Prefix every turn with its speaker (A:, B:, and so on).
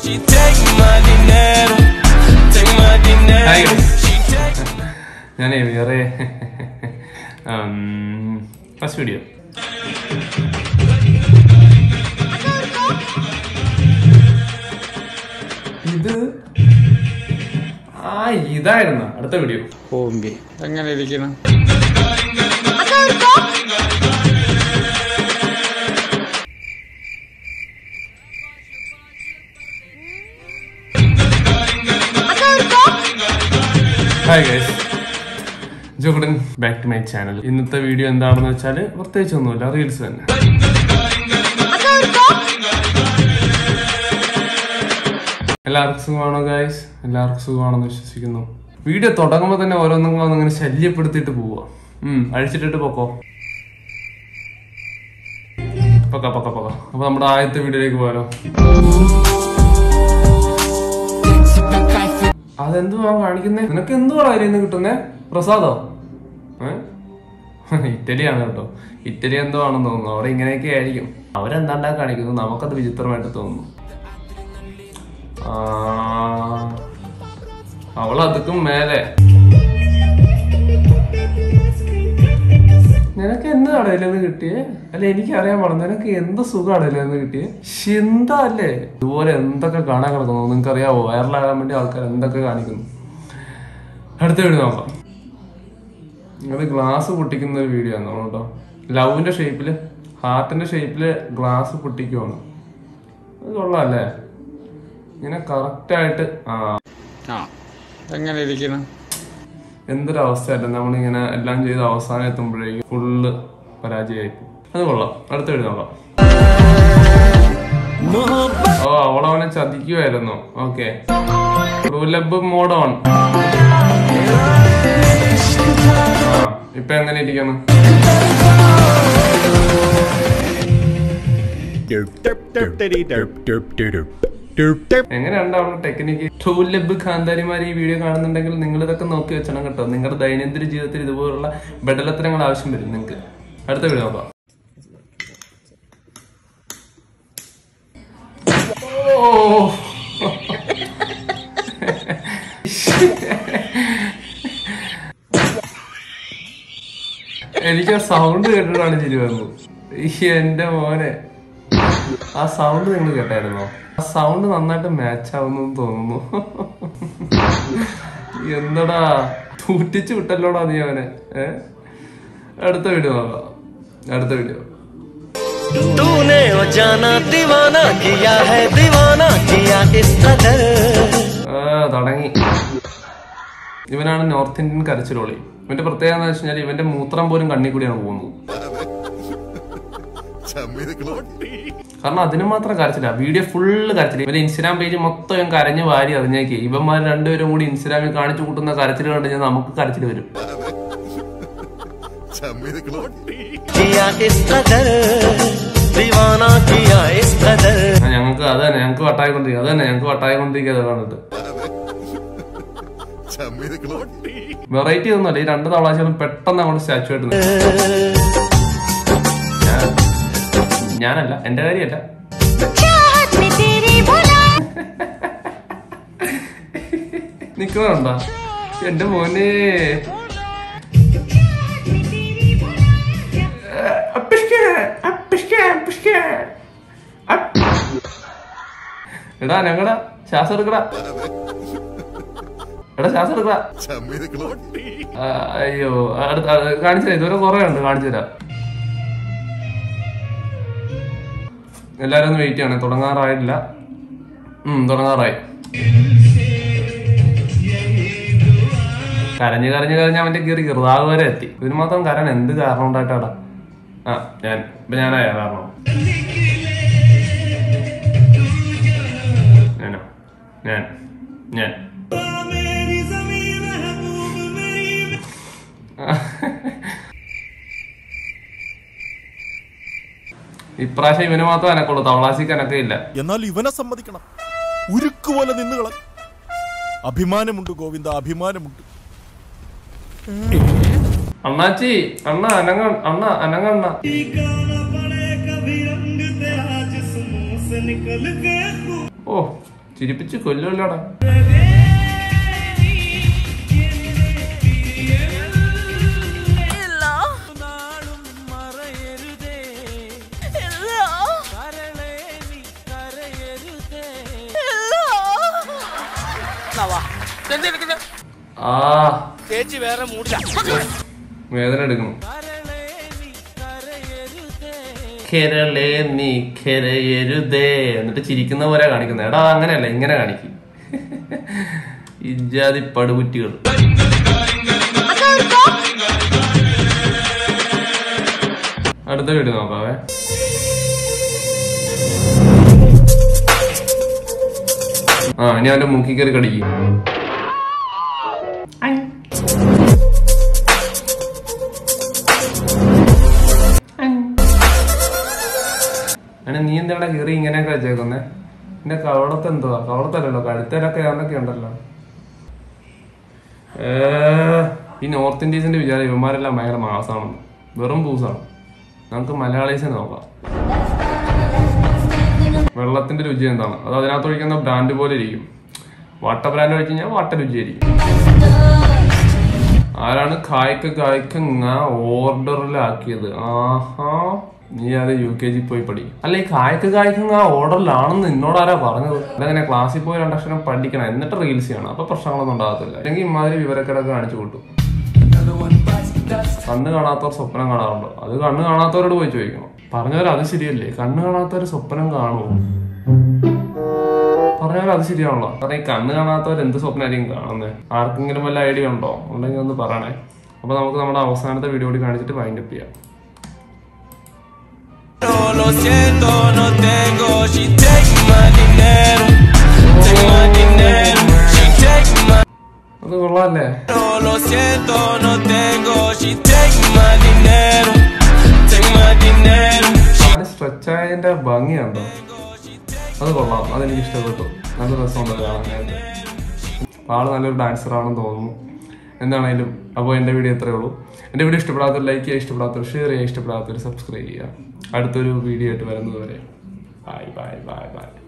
A: She take my dinero, take my dinero.
B: Hi, guys.
A: She take
B: ഞാനേ വേറെ first video ഇത് ആ ഇതായിരുന്നു അടുത്ത വീഡിയോ
C: ഓമ്പി എങ്ങനെ ഇരിക്കണം
B: ഹായ് ഗൈസ് ജോഗഡൻ ബാക്ക് ടു മൈ ചാനൽ ഇന്നത്തെ വീഡിയോ എന്താണെന്ന് വെച്ചാൽ പ്രത്യേകിച്ച് ഒന്നുമില്ല റീൽസ് തന്നെ എല്ലാവർക്കും സുഖമാണോ ഗൈസ് എല്ലാവർക്കും സുഖമാണെന്ന് വിശ്വസിക്കുന്നു വീഡിയോ തുടങ്ങുമ്പോൾ തന്നെ ഓരോന്നും ഇങ്ങനെ ശല്യപ്പെടുത്തിയിട്ട് പോവുക ഉം അഴിച്ചിട്ടിട്ട് പൊക്കോ പൊക്ക പൊക്ക പൊക്ക അപ്പൊ നമ്മുടെ ആദ്യത്തെ വീഡിയോയിലേക്ക് പോയാലോ അതെന്തുവാ കാണിക്കുന്നേ നിനക്ക് എന്തുവാ അതിൽ നിന്ന് കിട്ടുന്നേ പ്രസാദോ ഏ? ഇറ്റലിയാണ് കേട്ടോ ഇറ്റലി എന്തോ ആണെന്ന് തോന്നുന്നു അവിടെ ഇങ്ങനെയൊക്കെ ആയിരിക്കും അവരെന്താണ്ടാ കാണിക്കുന്നു നമുക്കത് വിചിത്രമായിട്ട് തോന്നുന്നു ആ, അവളതുക്കും മേലെ നിനക്ക് എന്ത് കടയിലെന്ന് കിട്ടിയേ അല്ല എനിക്ക് അറിയാൻ പാടില്ല നിനക്ക് എന്ത് സുഖം കടയിലെന്ന് കിട്ടിയേ ശ്ശ്, എന്താ അല്ലേ ഇതുപോലെ എന്തൊക്കെ കാണാൻ കിടക്കുന്നു നിങ്ങൾക്ക് അറിയാവോ വൈറലാകാൻ വേണ്ടി ആൾക്കാർ എന്തൊക്കെ കാണിക്കുന്നു അടുത്ത വീഡിയോ നോക്കാം അത് ഗ്ലാസ് പൊട്ടിക്കുന്ന ഒരു വീഡിയോ ആണ് കേട്ടോ ലവിന്റെ ഷേപ്പില് ഹാർട്ടിന്റെ ഷേപ്പില് ഗ്ലാസ് പൊട്ടിക്കുവാണ് അത് കൊള്ളാല്ലേ ഇങ്ങനെ കറക്റ്റ് ആയിട്ട് ആ
C: ആ എങ്ങനെ ഇരിക്കണം
B: എന്തൊരു അവസ്ഥയല്ല നമ്മളിങ്ങനെ എല്ലാം ചെയ്ത് അവസാനം എത്തുമ്പോഴേക്കും ഫുള്ള് പരാജയമായി പോകും. അത് കൊള്ളാം അടുത്ത വീഡിയോ നോക്കാം ഓ അവളവനെ ചതിക്കുമായിരുന്നു ഓക്കെ റൂലബ് മോഡ് ഓൺ ഇപ്പൊ എങ്ങനെ ഇരിക്കുന്നു എങ്ങനെയുണ്ട് അവളുടെ ടെക്നിക്ക് ടൂലബ് ഖാന്താരിമാർ ഈ വീഡിയോ കാണുന്നുണ്ടെങ്കിൽ നിങ്ങൾ ഇതൊക്കെ നോക്കി വെച്ചണം കേട്ടോ നിങ്ങളുടെ ദൈനംദിന ജീവിതത്തിൽ ഇതുപോലുള്ള ബദലത്തരങ്ങൾ ആവശ്യം വരും നിങ്ങൾക്ക് അടുത്ത വീഡിയോ നോക്കാം ഓ എനിക്ക് ആ സൗണ്ട് കേട്ടിട്ടാണ് ചിരി വന്നു ഈ എന്റെ മോനെ ആ സൗണ്ട് നിങ്ങൾ കേട്ടായിരുന്നോ ആ സൗണ്ട് നന്നായിട്ട് മാച്ച് ആവുന്നു തോന്നുന്നു എന്തടാ തൂറ്റിച്ച് വിട്ടല്ലോടാ നീ അവനെ ഏ അടുത്ത വീഡിയോ നോക്കാം അടുത്ത വീഡിയോ
A: तूने ओ जाना दीवाना किया है दीवाना किया इस कदर
B: ആ തുടങ്ങി ഇവനാണ് നോർത്ത് ഇന്ത്യൻ കരച്ചിലോളി ഇവന്റെ പ്രത്യേകത എന്ന് വെച്ച് കഴിഞ്ഞാൽ ഇവന്റെ മൂത്രം പോലും കണ്ണി കൂടിയാണ് പോകുന്നത് കാരണം അതിന് മാത്രം കരച്ചില്ല വീഡിയോ ഫുള്ള് കരച്ചില്ല ഇവന്റെ ഇൻസ്റ്റാഗ്രാം പേജ് മൊത്തം ഇവൻ കരഞ്ഞ് വാരി അറിഞ്ഞേക്ക് ഇവന്മാർ രണ്ടുപേരും കൂടി ഇൻസ്റ്റാഗ്രാമിൽ കാണിച്ചു കൂട്ടുന്ന കരച്ചിൽ കണ്ടു കഴിഞ്ഞാൽ നമുക്ക് കരച്ചിൽ വരും
A: किया इस कदर दीवाना किया इस कदर
B: ആ, ഞങ്ങൾക്ക് അത് തന്നെ ഞങ്ങൾക്ക് വട്ടായിക്കൊണ്ടിരിക്കുക അത് തന്നെ ഞങ്ങൾക്ക് വട്ടായിക്കൊണ്ടിരിക്കുക അത് കണ്ടിട്ട് വെറൈറ്റി ഒന്നുമല്ല ഈ രണ്ട് തവളാശകളും പെട്ടെന്ന് അങ്ങോട്ട് സ്റ്റാച്ചു ആയിട്ട് നിൽക്കും. ഞാൻ- ഞാനല്ല എന്റെ കാര്യമല്ല
D: चाहत में तेरी बुला
B: നിക്കുന്നുണ്ടോ എന്റെ മോനെ അപ്പിഷ്കേ, അപ്പിഷ്കേ, അപ്പിഷ്കേ. അപ്പ്. എടാ ഞങ്ങടാ ശ്വാസം എടുക്കടാ എടാ ശ്വാസം എടുക്കടാ ആ, അയ്യോ അടുത്ത കാണിച്ചു തരാം ഇതുവരെ കുറെ ഉണ്ട് കാണിച്ചു തരാം എല്ലാരും ഒന്ന് വെയിറ്റ് ചെയ്യണേ തുടങ്ങാറായില്ല ഉം തുടങ്ങാറായി കരഞ്ഞ് കരഞ്ഞ് കരഞ്ഞ് അവന്റെ കീറി കിറുതാവ് വരെ എത്തി ഇതിന് മാത്രം കരൺ എന്ത് കാരണം ഉണ്ടായിട്ടാടാ ആ ഞാൻ ഇപ്പൊ ഞാനായ കാരണം ഞാനോ ഞാൻ ഞാൻ ഇപ്രാവശ്യം ഇവന് മാത്രം എനക്കുള്ളൂ തവളാശിക്ക് എനക്കില്ല
E: എന്നാൽ ഇവനെ സമ്മതിക്കണം ഉരുക്കുപോലെ നിന്നുകള അഭിമാനമുണ്ട് ഗോവിന്ദ അഭിമാനമുണ്ട്
B: അണ്ണാച്ചി അണ്ണ അനങ്ങ അണ്ണ അനങ്ങണ്ണ ഓ ചിരിപ്പിച്ച് കൊല്ലുമല്ലോടാ ആ
F: ചേച്ചി വേറെ മൂടില്ല
B: വേദന എടുക്കണം കേരളേ നീ കരയരുതേ എന്നിട്ട് ചിരിക്കുന്ന പോലെ കാണിക്കുന്നത് എടാ അങ്ങനെയല്ല ഇങ്ങനെ കാണിക്കും ഇജാതി പടുകുറ്റികൾ അടുത്ത വീട് നോക്കാവേ ആ ഇനി അവന്റെ മുക്കി കയറി കടിക്കും അങ്ങനെ നീ എന്താണ് കീറി ഇങ്ങനെയൊക്കെ വെച്ചേക്കുന്നേ എന്റെ കവളത്ത് എന്തുവാ കവളത്തല്ലല്ലോ കഴുത്തേലൊക്കെ ഏതൊക്കെ ഉണ്ടല്ലോ ഏ, ഈ നോർത്ത് ഇന്ത്യൻസിന്റെ വിചാരം ഇവന്മാരെല്ലാം ഭയങ്കര മാസമാണ് വെറും പൂസാണ് നമുക്ക് മലയാളീസിനെ നോക്കാം വെള്ളത്തിന്റെ രുചി എന്താണ് അത് അതിനകത്ത് ഒഴിക്കുന്ന ബ്രാൻഡ് പോലെ ഇരിക്കും വാട്ട ബ്രാൻഡ് ഒഴിച്ച് കഴിഞ്ഞാൽ വാട്ട രുചിയായിരിക്കും ആരാണ് കായ്ക്ക കായ്ക്കങ്ങ ഓർഡറിലാക്കിയത് ആഹാ നീ അത് യു കെ ജി പോയി പഠി അല്ല ഈ കായ്ക്ക കായ്ക്കങ്ങ ഓർഡറിലാണെന്ന് നിന്നോട് ആരാ പറഞ്ഞത് അതങ്ങനെ ക്ലാസ്സിൽ പോയി രണ്ടക്ഷരം പഠിക്കണം എന്നിട്ട് റീൽസ് ചെയ്യണം അപ്പൊ പ്രശ്നങ്ങളൊന്നും ഉണ്ടാകത്തില്ല അല്ലെങ്കിൽ ഇമാതിരി വിവരക്കിടക്ക് കാണിച്ചു കൂട്ടും കണ്ണ് കാണാത്തവർ സ്വപ്നം കാണാറുണ്ടോ അത് കണ്ണ് കാണാത്തവരോട് പോയി ചോദിക്കണം പറഞ്ഞവർ അത് ശരിയല്ലേ കണ്ണ് കാണാത്തവർ സ്വപ്നം കാണുമോ പറഞ്ഞാൽ അത് ശരിയാണല്ലോ കാരണം ഈ കണ്ണ് കാണാത്തവർ എന്ത് സ്വപ്നമായിരിക്കും കാണുന്നത് ആർക്കെങ്കിലും വല്ല ഐഡിയ ഉണ്ടോ ഉണ്ടെങ്കിൽ ഒന്ന് പറയണേ അപ്പൊ നമുക്ക് നമ്മുടെ അവസാനത്തെ വീഡിയോ കൂടി കാണിച്ചിട്ട് വൈൻഡ് അപ്പ് ചെയ്യാം
A: No, lo siento, no tengo. She take my dinero. Take my dinero. She take my.
B: അത് കൊള്ളാല്ലേ
A: No, lo siento, no tengo. She take my dinero. Take my dinero. She
B: stretch ആയതിന്റെ ഭംഗിയുണ്ടോ അത് കൊള്ളാം അതെനിക്ക് ഇഷ്ടപ്പെട്ടു നല്ല രസമുണ്ട് കാണാനായിട്ട് അപ്പൊ ആള് നല്ലൊരു ഡാൻസർ ആണെന്ന് തോന്നുന്നു എന്താണേലും അപ്പോൾ എൻ്റെ വീഡിയോ എത്രയേ ഉള്ളൂ എൻ്റെ വീഡിയോ ഇഷ്ടപ്പെടാത്തവർ ലൈക്ക് ചെയ്യുക ഇഷ്ടപ്പെടാത്തവർ ഷെയർ ചെയ്യുക ഇഷ്ടപ്പെടാത്തവർ സബ്സ്ക്രൈബ് ചെയ്യുക അടുത്തൊരു വീഡിയോ ആയിട്ട് വരുന്നത് വരെ ബൈ ബൈ ബൈ ബൈ